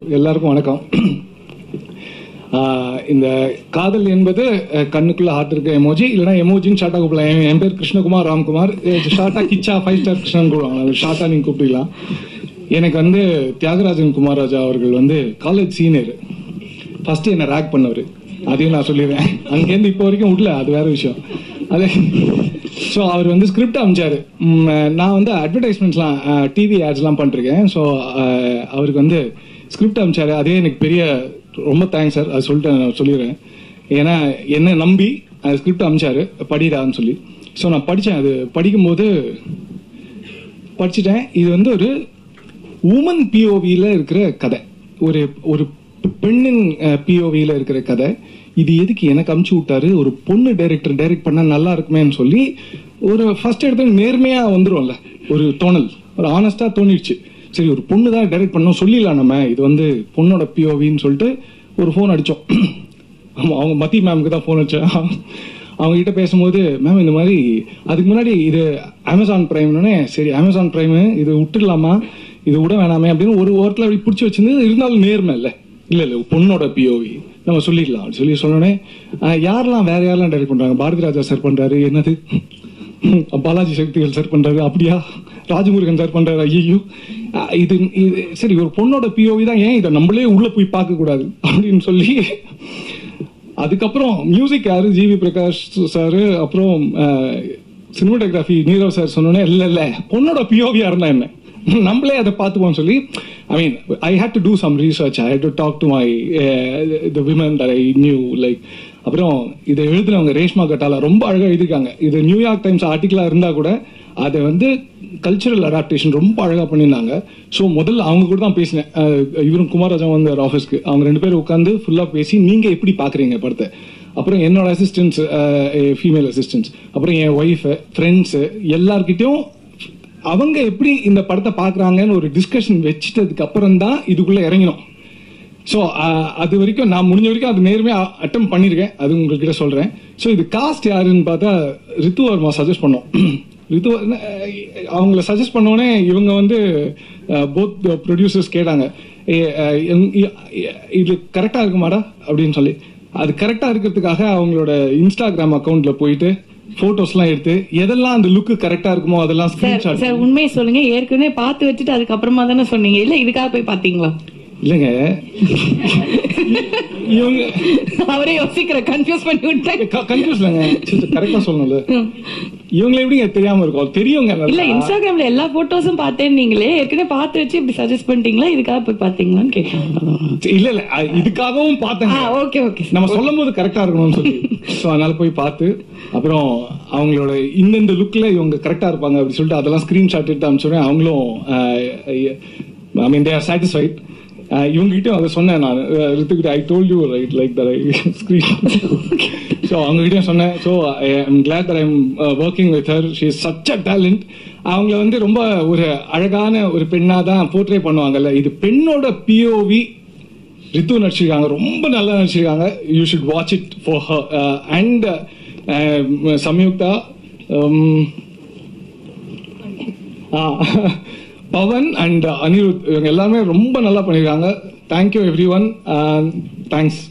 எல்லாருக்கும் வணக்கம் ஆஹ் இந்த காதல் என்பது அஹ், கண்ணுக்குள்ள ஹார்ட் இருக்க எமோஜி இல்லைன்னா எமோஜின்னு ஷார்ட்டா கூப்பிடலாம் என் என் பேர் கிருஷ்ணகுமார் ராம்குமார் ஷார்ட்டா கிச்சா ஃபைவ் ஸ்டார் கிருஷ்ணன் கூப்பிடுவாங்க ஷார்ட்டா நீங்க கூப்பிடலாம் எனக்கு வந்து தியாகராஜன் குமாரராஜா அவர்கள் வந்து காலேஜ் சீனியர் ஃபர்ஸ்ட் என்ன ரேக் பண்ணவர் அதையும் நான் சொல்லிடுறேன் அங்கேருந்து இப்போ வரைக்கும் விடல அது வேற விஷயம் அது ஸோ அவர் வந்து ஸ்கிரிப்ட் அமைச்சாரு ம், நான் வந்து அட்வர்டைஸ்மெண்ட்ஸ்லாம் டிவி ஆட்ஸ்லாம் பண்ணிருக்கேன் ஸோ அவருக்கு வந்து ஸ்கிரிப்ட் அமைச்சாரு அதே எனக்கு பெரிய ரொம்ப தேங்க்ஸ் சார் அது சொல்லிட்டு நான் சொல்லிடுறேன் ஏன்னா என்ன நம்பி ஸ்கிரிப்ட் அமைச்சாரு படிடான்னு சொல்லி ஸோ நான் படித்தேன் அது படிக்கும்போது படிச்சுட்டேன் இது வந்து ஒரு உமன் பிஓவியில் இருக்கிற கதை ஒரு ஒரு பெண்ணின் பிஓவியில் இருக்கிற கதை இது எதுக்கு எனக்கு அமுச்சு விட்டாரு ஒரு பொண்ணு டைரக்டர் டைரக்ட் பண்ணா நல்லா இருக்குமேன்னு சொல்லி ஒரு ஃபர்ஸ்ட் இடத்துல நேர்மையா வந்துரும்ல ஒரு தோணல் ஒரு ஆனஸ்டா தோணிடுச்சு சரி ஒரு பொண்ணு தான் டைரக்ட் பண்ணோம் சொல்லிடலாம் நம்ம இது வந்து பொண்ணோட பிஓவின்னு சொல்லிட்டு ஒரு ஃபோன் அடிச்சோம் ஆமா அவங்க மதி மேம்க்கு தான் ஃபோன் வச்சேன் அவங்க கிட்ட பேசும்போது மேம் இந்த மாதிரி அதுக்கு முன்னாடி இது அமேசான் பிரைம்னே சரி அமேசான் பிரைம் இது விட்டுடலாமா இது விட வேணாமே அப்படின்னு ஒரு ஓரத்தில் அப்படி பிடிச்சி வச்சிருந்து இருந்தாலும் நேர்மை இல்லை இல்லை இல்லை பொண்ணோட பிஓவி நம்ம சொல்லிடலாம் அப்படி சொல்லி சொன்னோடனே ஆஹ், யாரெல்லாம் வேற யாரெல்லாம் டைரக்ட் பண்றாங்க பாரதி ராஜா சார் பண்றாரு என்னது பாலாஜி சக்திகள் சார் பண்றாரு அப்படியா ராஜமுருகன் சார் பண்றாரு ஐயோ இது இது சரி ஒரு பொண்ணோட பிஓவி தான் ஏன் இதை நம்மளே உள்ள போய் பார்க்க கூடாது அப்படின்னு சொல்லி அதுக்கப்புறம் மியூசிக் யாரு ஜிவி பிரகாஷ் சார் அப்புறம் சினிமாட்டோகிராஃபி நீரவ் சார் சொன்னோன்னே இல்ல இல்ல பொண்ணோட பிஓவியா இருந்தா என்ன நம்மளே அதை பார்த்துப்போம் சொல்லி I mean I hate to do some research I hate to talk to my the women that I knew like அப்புறம் இதை எழுதினவங்க ரேஷ்மா கட்டாலா ரொம்ப அழகா எழுதிருக்காங்க இது நியூயார்க் டைம்ஸ் ஆர்டிக்கலா இருந்தா கூட அதை வந்து கல்ச்சுரல் அடாப்டேஷன் ரொம்ப அழகா பண்ணியிருந்தாங்க ஸோ முதல்ல அவங்க கூட தான் பேசினேன் அஹ், இவரும் குமாரராஜா வந்தார் ஆஃபீஸ்க்கு அவங்க ரெண்டு பேரும் உட்காந்து ஃபுல்லா பேசி நீங்க எப்படி பாக்குறீங்க படத்தை அப்புறம் என்னோட அசிஸ்டன்ஸ் ஃபீமேல் அசிஸ்டன்ஸ் அப்புறம் என் ஒய்ஃப் ஃப்ரெண்ட்ஸ் எல்லார்கிட்டயும் அவங்க எப்படி இந்த படத்தை பாக்குறாங்கன்னு ஒரு டிஸ்கஷன் வச்சிட்டதுக்கு அப்புறம் தான் இதுக்குள்ள இறங்கினோம் ஸோ அது வரைக்கும் நான் முடிஞ்ச வரைக்கும் அது நேர்மையா அட்டம் பண்ணியிருக்கேன் அது உங்ககிட்ட சொல்றேன் ஸோ இது காஸ்ட் யாருன்னு பார்த்தா ரித்து வர்மா சஜஸ்ட் பண்ணோம் ரித்து வர்மா, அஹ், அவங்கள சஜஸ்ட் பண்ணோடனே இவங்க வந்து போத் ப்ரொடியூசர்ஸ் கேட்டாங்க "ஏ, அஹ், எங்- இ- இது கரெக்டா இருக்குமாடா அப்படின்னு சொல்லி அது கரெக்டா இருக்கிறதுக்காக அவங்களோட இன்ஸ்டாகிராம் அக்கவுண்ட்ல போயிட்டு போட்டோஸ்லாம் எடுத்து எதெல்லாம் அந்த லுக்கு கரெக்டா இருக்குமோ அதெல்லாம் சார் ஸ்கிரீன்ஷாட் சார் உண்மையை சொல்லுங்க ஏற்கனவே பார்த்து வச்சுட்டு அதுக்கப்புறமா தானே சொன்னீங்க இல்ல இதுக்காக போய் பாத்தீங்களா இல்லைங்க இவங்க அவரே யோசிக்கிற கன்ஃபியூஸ் பண்ணி விட்டேன் கன்ஃபியூஸ் இல்லைங்க கரெக்டா சொல்லணும்ல இவங்களை எப்படிங்க தெரியாம இருக்கும் தெரியுங்க இல்ல நல்லா. இன்ஸ்டாகிராம்ல எல்லா போட்டோஸும் பார்த்தேன் நீங்களே ஏற்கனவே பார்த்து வச்சு இப்படி சஜஸ்ட் பண்ணிட்டீங்களா இதுக்காக போய் பாத்தீங்களான்னு கேட்டேன் இல்ல இல்ல அ- இதுக்காகவும் பார்த்தேன் ஆ ஓகே ஓகே நம்ம சொல்லும் போது கரெக்டா இருக்கணும்னு சொல்லி சோ அதனால போய் பார்த்து அப்புறம் அவங்களோட இந்தந்த லுக்ல இவங்க கரெக்டா இருப்பாங்க அப்படி சொல்லிட்டு அதெல்லாம் ஸ்கிரீன்ஷாட் எடுத்து அனுப்பிச்சோடனே அவங்களும் ஐ மீன் தேர் சாட்டிஸ்ஃபைட் இவங்க கிட்ட அதை சொன்னேன் நான் ரித்துக்கிட்ட I told you right like that I screen so அவங்க கிட்ட சொன்னேன் so I am glad that I'm working with her she is such a talent அவங்கள வந்து ரொம்ப ஒரு அழகான ஒரு பெண்ணா தான் போர்ட்ரே பண்ணுவாங்கல்ல இது பெண்ணோட பிஓவி ரித்து நடிச்சிருக்காங்க ரொம்ப நல்லா நடிச்சிருக்காங்க you should watch it for her and Samyuktha um, ah, Pavan and Anirudh இவங்க எல்லாமே ரொம்ப நல்லா பண்ணியிருக்காங்க தேங்க்யூ எவ்ரி ஒன் தேங்க்ஸ்